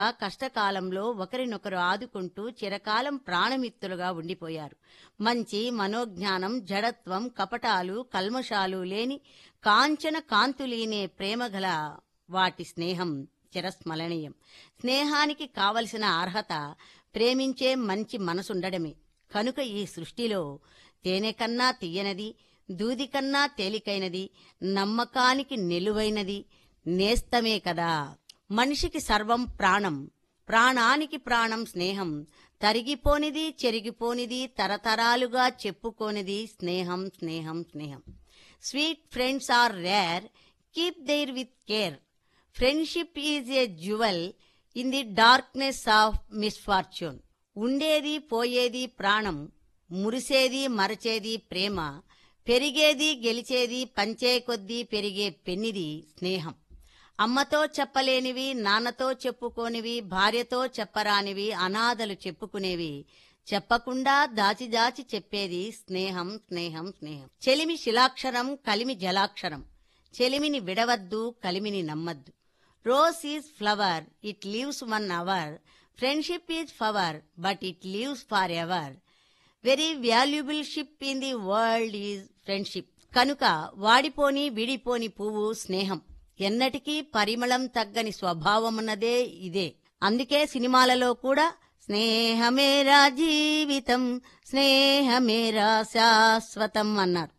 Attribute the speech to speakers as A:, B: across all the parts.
A: ఆ కష్టకాలంలో ఒకరినొకరు ఆదుకుంటూ చిరకాలం ప్రాణమిత్రులుగా ఉండిపోయారు మంచి మనోజ్ఞానం జడత్వం కపటాలు కల్మషాలు లేని కాంచన కాంతులీనే ప్రేమగల వాటి స్నేహం చిరస్మరణీయం స్నేహానికి కావలసిన అర్హత ప్రేమించే మంచి మనసుండడమే కనుక ఈ సృష్టిలో తేనె కన్నా తీయనది దూది కన్నా తేలికైనది నమ్మకానికి నిలువైనది నేస్తమే కదా మనిషికి సర్వం ప్రాణం ప్రాణానికి ప్రాణం స్నేహం తరిగిపోనిది చెరిగిపోనిది తరతరాలుగా చెప్పుకోనిది స్నేహం స్నేహం స్నేహం sweet friends are rare keep there with care friendship is a jewel in the darkness of misfortune ఉండేది పోయేది ప్రాణం మురిసేది మరచేది ప్రేమ పెరిగేది గెలిచేది పంచే కొద్దీ పెరిగే పెన్నిది స్నేహం అమ్మతో చెప్పలేనివి నాన్నతో చెప్పుకోనివి భార్యతో చెప్పరానివి అనాథలు చెప్పుకునేవి చెప్పకుండా దాచి దాచి చెప్పేది స్నేహం స్నేహం స్నేహం చెలిమి శిలాక్షరం కలిమి జలాక్షరం చెలిమిని విడవద్దు కలిమిని నమ్మద్దు rose is flower it leaves one hour friendship is flower but it leaves forever very valuable ship in the world is friendship కనుక వాడిపోని విడిపోని పువ్వు స్నేహం ఎన్నటికీ పరిమళం తగ్గని స్వభావమున్నదే ఇదే అందుకే సినిమాలలో కూడా స్నేహమేరా జీవితం స్నేహమేరా శాశ్వతం అన్నారు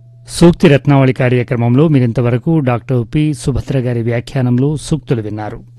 B: సూక్తి రత్నావళి కార్యక్రమంలో మీరింతవరకు డాక్టర్ పి సుభద్ర గారి వ్యాఖ్యానంలో సూక్తులు విన్నారు